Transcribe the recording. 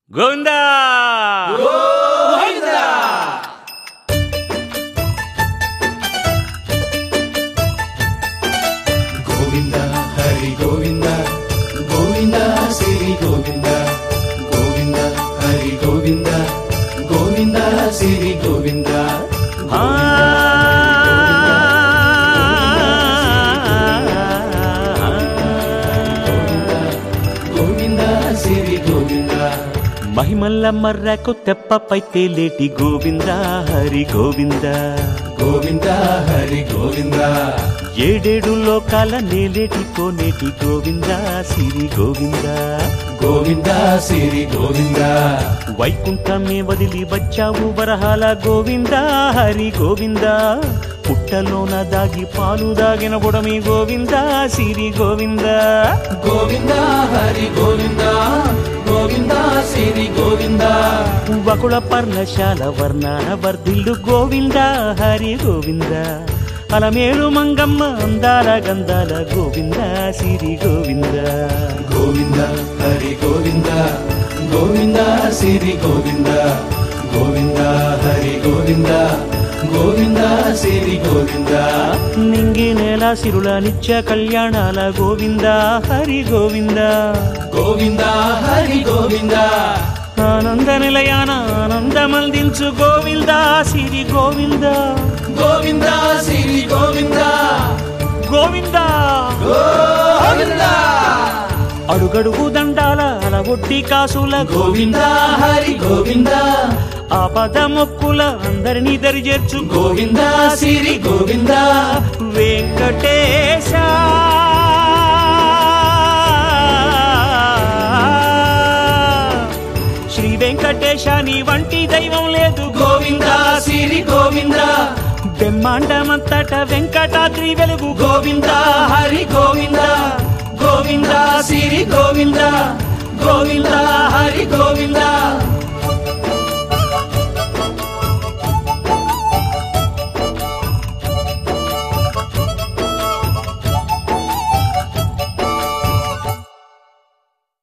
గోవిందా గోవింద హరి గోవింద గోవింద శ్రీ గోవింద గోవింద హరి గోవింద గోవింద శ్రీ గోవింద ఆ. గోవింద శ్రీ గోవింద మహిమల్ల మర్రకు తెప్పపై తేలేటి గోవిందా హరి గోవిందా గోవింద హరి గోవింద ఏడేడు లోకాల నేలేటి కోనేటి గోవిందా సిరి గోవిందా గోవింద శ్రీ గోవింద వైకుంఠమే వదిలి వచ్చావు వరహాల గోవిందా హరి గోవిందా పుట్టలోన దాగి పాలు దాగిన బుడమి గోవిందా సిరి గోవిందా గోవింద హరి గోవింద గోవింద శ్రీ గోవింద వకుళ పర్ణశాల వర్ణాన వర్ధిల్లు గోవిందా హరి గోవిందా అలమేలు మంగమ్మ అందాల గంధాల గోవిందా సిరి గోవిందా గోవింద హరి గోవింద గోవింద శ్రీ గోవింద గోవింద హరి గోవింద గోవింద శ్రీ గోవింద నింగి నేల సిరుల నిత్య కళ్యాణాల గోవిందా హరి గోవిందా గోవింద హరి గోవింద ఆనంద నిలయాన ఆనందమందించు గోవిందా సిరి గోవిందా గోవింద శ్రీ గోవింద గోవిందా గోవింద అడుగడుగు దండాల అలవొట్టి కాసుల గోవింద హరి గోవింద ఆపద మొక్కుల అందరినీ దరిచేర్చు గోవింద శ్రీ గోవింద వెంకటేశ శ్రీ వెంకటేశ నీ వంటి దైవం లేదు గోవింద శ్రీ గోవింద బ్రహ్మాండమంతట వెంకటాద్రి వెలుగు గోవింద హరి గోవింద గోవింద శ్రీ గోవింద గోవింద హరి గోవింద